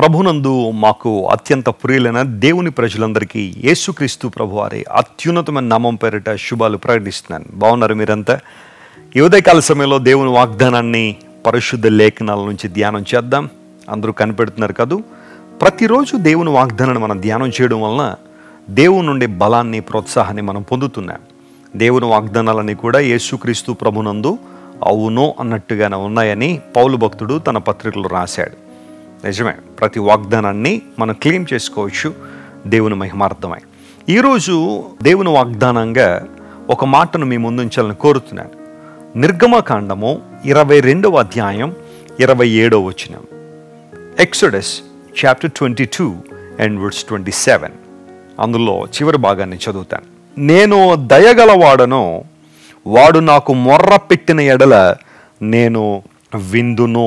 ప్రభునందు మాకు అత్యంత ప్రియులైన దేవుని ప్రజలందరికీ యేసుక్రీస్తు ప్రభు వారి అత్యున్నతమైన నామం పేరిట శుభాలు ప్రకటిస్తున్నాను బాగున్నారు మీరంతా ఈ ఉదయకాల సమయంలో దేవుని వాగ్దానాన్ని పరిశుద్ధ లేఖనాల నుంచి ధ్యానం చేద్దాం అందరూ కనిపెడుతున్నారు కదూ ప్రతిరోజు దేవుని వాగ్దానాన్ని మనం ధ్యానం చేయడం వలన దేవుని నుండి బలాన్ని ప్రోత్సాహాన్ని మనం పొందుతున్నాం దేవుని వాగ్దానాలన్నీ కూడా యేసుక్రీస్తు ప్రభునందు అవును అన్నట్టుగానే ఉన్నాయని పౌలు భక్తుడు తన పత్రికలో రాశాడు నిజమే ప్రతి వాగ్దానాన్ని మనం క్లెయిమ్ చేసుకోవచ్చు దేవుని మహిమార్థమై ఈరోజు దేవుని వాగ్దానంగా ఒక మాటను మీ ముందుంచాలని కోరుతున్నాను నిర్గమకాండము ఇరవై రెండవ అధ్యాయం ఇరవై ఏడవ వచనం Exodus chapter twenty two and words twenty seven అందులో చివరి భాగాన్ని చదువుతాను నేను దయగలవాడను వాడు నాకు మొర్ర పెట్టిన ఎడల నేను విందును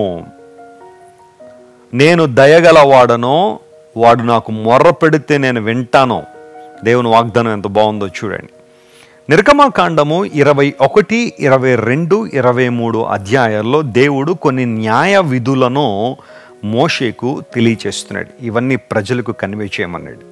నేను దయగలవాడనో వాడు నాకు మొర్ర పెడితే నేను వింటాను దేవుని వాగ్దానం ఎంత బాగుందో చూడండి నిర్గమకాండము ఇరవై ఒకటి ఇరవై రెండు ఇరవై మూడు అధ్యాయాల్లో దేవుడు కొన్ని న్యాయ విధులను మోషేకు తెలియచేస్తున్నాడు ఇవన్నీ ప్రజలకు కన్వే చేయమన్నాడు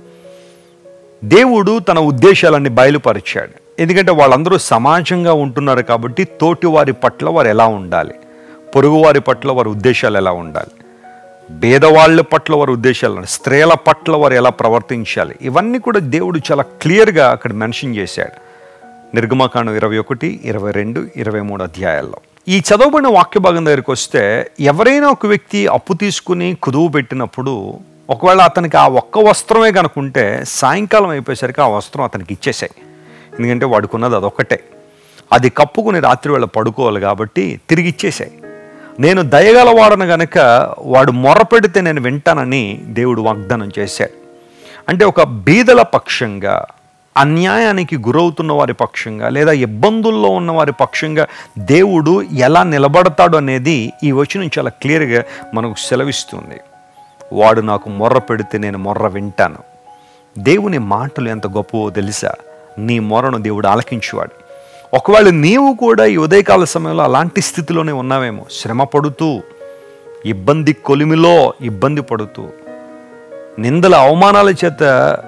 దేవుడు తన ఉద్దేశాలన్నీ బయలుపరిచాడు ఎందుకంటే వాళ్ళందరూ సమాజంగా ఉంటున్నారు కాబట్టి తోటి వారి పట్ల వారు ఎలా ఉండాలి పొరుగువారి పట్ల వారి ఉద్దేశాలు ఎలా ఉండాలి భేదవాళ్ళ పట్ల వారి ఉద్దేశాలు స్త్రీల పట్ల వారు ఎలా ప్రవర్తించాలి ఇవన్నీ కూడా దేవుడు చాలా క్లియర్గా అక్కడ మెన్షన్ చేశాడు నిర్గమకాండం ఇరవై ఒకటి ఇరవై రెండు ఇరవై మూడు అధ్యాయాల్లో ఈ చదవబడిన వాక్య భాగం దగ్గరికి వస్తే ఎవరైనా ఒక వ్యక్తి అప్పు తీసుకుని కుదువు పెట్టినప్పుడు ఒకవేళ అతనికి ఆ ఒక్క వస్త్రమే కనుకుంటే సాయంకాలం అయిపోయేసరికి ఆ వస్త్రం అతనికి ఇచ్చేసాయి ఎందుకంటే వాడుకున్నది అదొక్కటే అది కప్పుకుని రాత్రి వేళ పడుకోవాలి కాబట్టి తిరిగి ఇచ్చేసాయి నేను దయగలవాడను గనక వాడు మొర్ర పెడితే నేను వింటానని దేవుడు వాగ్దానం చేశాడు అంటే ఒక బీదల పక్షంగా అన్యాయానికి గురవుతున్న వారి పక్షంగా లేదా ఇబ్బందుల్లో ఉన్న వారి పక్షంగా దేవుడు ఎలా నిలబడతాడు అనేది ఈ వచనం చాలా క్లియర్గా మనకు సెలవిస్తుంది వాడు నాకు మొర్ర పెడితే నేను మొర్ర వింటాను దేవుని మాటలు ఎంత గొప్పవో తెలుసా నీ మొరను దేవుడు ఆలకించువాడు ఒకవేళ నీవు కూడా ఈ ఉదయకాల సమయంలో అలాంటి స్థితిలోనే ఉన్నావేమో శ్రమ పడుతూ ఇబ్బంది కొలిమిలో ఇబ్బంది పడుతూ నిందల అవమానాల చేత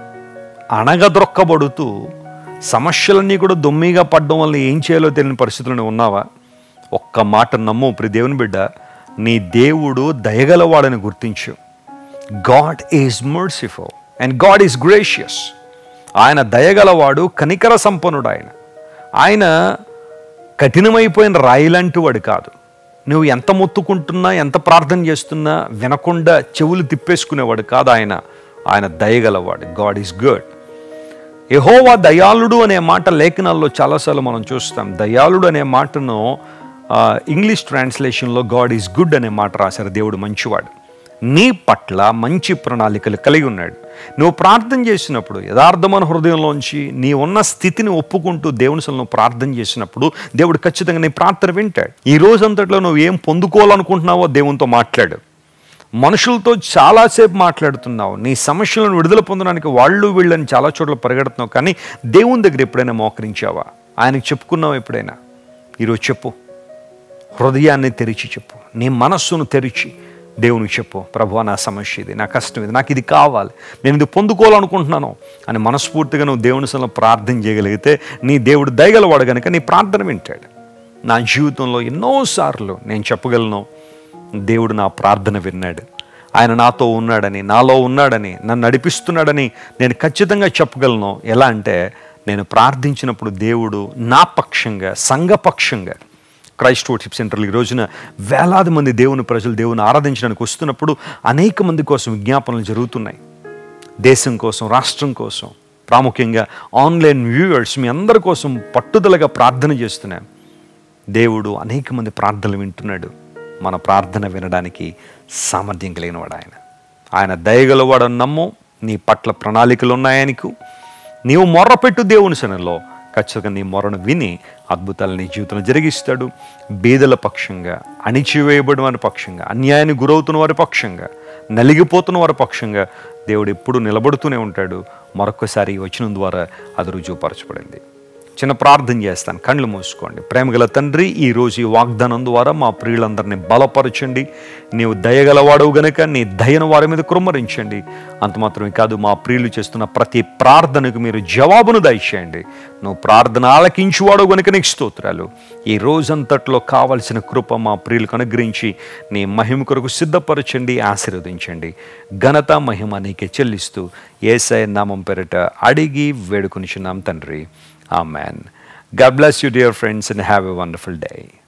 అణగద్రొక్కబడుతూ సమస్యలన్నీ కూడా దొమ్మిగా పడడం వల్ల ఏం చేయాలో తెలియని పరిస్థితుల్లో ఉన్నావా ఒక్క మాట నమ్ము ప్రి దేవుని బిడ్డ నీ దేవుడు దయగలవాడని గుర్తించు God is merciful and God is gracious ఆయన దయగలవాడు కనికర సంపన్నుడు ఆయన ఆయన కఠినమైపోయిన రాయి లాంటి వాడు కాదు నువ్వు ఎంత మొత్తుకుంటున్నా ఎంత ప్రార్థన చేస్తున్నా వినకుండా చెవులు తిప్పేసుకునేవాడు కాదు ఆయన ఆయన దయగలవాడు గాడ్ ఈజ్ గుడ్ యహోవా దయాళుడు అనే మాట లేఖనాల్లో చాలాసార్లు మనం చూస్తాం దయాళుడు అనే మాటను ఆ, ఇంగ్లీష్ ట్రాన్స్లేషన్లో గాడ్ ఈజ్ గుడ్ అనే మాట రాశారు దేవుడు మంచివాడు నీ పట్ల మంచి ప్రణాళికలు కలిగి ఉన్నాడు నువ్వు ప్రార్థన చేసినప్పుడు యథార్థమైన హృదయంలోంచి నీ ఉన్న స్థితిని ఒప్పుకుంటూ దేవుని అసలు నువ్వు ప్రార్థన చేసినప్పుడు దేవుడు ఖచ్చితంగా నీ ప్రార్థన వింటాడు ఈ రోజంతట్లో నువ్వు ఏం పొందుకోవాలనుకుంటున్నావో దేవునితో మాట్లాడు మనుషులతో చాలాసేపు మాట్లాడుతున్నావు నీ సమస్యలను విడుదల పొందడానికి వాళ్ళు వీళ్ళని చాలా చోట్ల పరిగెడుతున్నావు కానీ దేవుని దగ్గర ఎప్పుడైనా మోకరించావా ఆయనకు చెప్పుకున్నావు ఎప్పుడైనా ఈరోజు చెప్పు హృదయాన్ని తెరిచి చెప్పు నీ మనస్సును తెరిచి దేవునికి చెప్పు ప్రభు నా సమస్య ఇది నా కష్టం ఇది నాకు ఇది కావాలి నేను ఇది పొందుకోవాలనుకుంటున్నాను అని మనస్ఫూర్తిగా నువ్వు దేవుని సల ప్రార్థన చేయగలిగితే నీ దేవుడు దయగలవాడు కనుక నీ ప్రార్థన వింటాడు నా జీవితంలో ఎన్నోసార్లు నేను చెప్పగలను దేవుడు నా ప్రార్థన విన్నాడు ఆయన నాతో ఉన్నాడని నాలో ఉన్నాడని నన్ను నడిపిస్తున్నాడని నేను ఖచ్చితంగా చెప్పగలను ఎలా అంటే నేను ప్రార్థించినప్పుడు దేవుడు నా పక్షంగా సంఘపక్షంగా క్రైస్ట్ వర్షిప్ సెంటర్లు ఈ రోజున వేలాది మంది దేవుని ప్రజలు దేవుని ఆరాధించడానికి వస్తున్నప్పుడు అనేక మంది కోసం విజ్ఞాపనలు జరుగుతున్నాయి దేశం కోసం రాష్ట్రం కోసం ప్రాముఖ్యంగా ఆన్లైన్ వ్యూవర్స్ మీ అందరి కోసం పట్టుదలగా ప్రార్థన చేస్తున్నాను దేవుడు అనేక మంది ప్రార్థనలు వింటున్నాడు మన ప్రార్థన వినడానికి సామర్థ్యం కలిగినవాడు ఆయన ఆయన దయగలవాడు నమ్ము నీ పట్ల ప్రణాళికలు ఉన్నాయనికు నీవు మొర్రపెట్టు దేవుని సనలో ఖచ్చితంగా నీ మొరను విని అద్భుతాలు నీ జీవితంలో జరిగిస్తాడు బీదల పక్షంగా అణిచివేయబడిన వారి పక్షంగా అన్యాయానికి గురవుతున్న వారి పక్షంగా నలిగిపోతున్న వారి పక్షంగా దేవుడు ఎప్పుడు నిలబడుతూనే ఉంటాడు మరొకసారి ఈ వచనం ద్వారా అది రుజువుపరచబడింది చిన్న ప్రార్థన చేస్తాను కళ్ళు మూసుకోండి ప్రేమగల తండ్రి ఈ రోజు ఈ వాగ్దానం ద్వారా మా ప్రియులందరినీ బలపరచండి నీవు దయగలవాడవు గనుక నీ దయను వారి మీద కుమ్మరించండి అంత మాత్రమే కాదు మా ప్రియులు చేస్తున్న ప్రతి ప్రార్థనకు మీరు జవాబును దయచేయండి నువ్వు ప్రార్థన ఆలకించువాడు గనుక నీకు స్తోత్రాలు ఈ రోజంతట్లో కావలసిన కృప మా ప్రియులకు అనుగ్రహించి నీ మహిమ కొరకు సిద్ధపరచండి ఆశీర్వదించండి ఘనత మహిమ నీకే చెల్లిస్తూ ఏసై నామం పేరిట అడిగి వేడుకొనిచున్నాం తండ్రి Amen. God bless you, dear friends, and have a wonderful day.